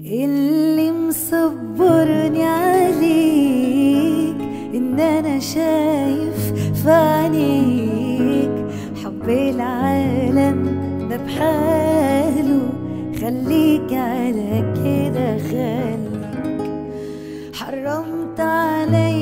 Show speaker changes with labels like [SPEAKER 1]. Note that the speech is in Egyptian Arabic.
[SPEAKER 1] اللي مصبرني عليك ان انا شايف في عينيك حب العالم ده بحاله خليك على كده خليك حرمت علي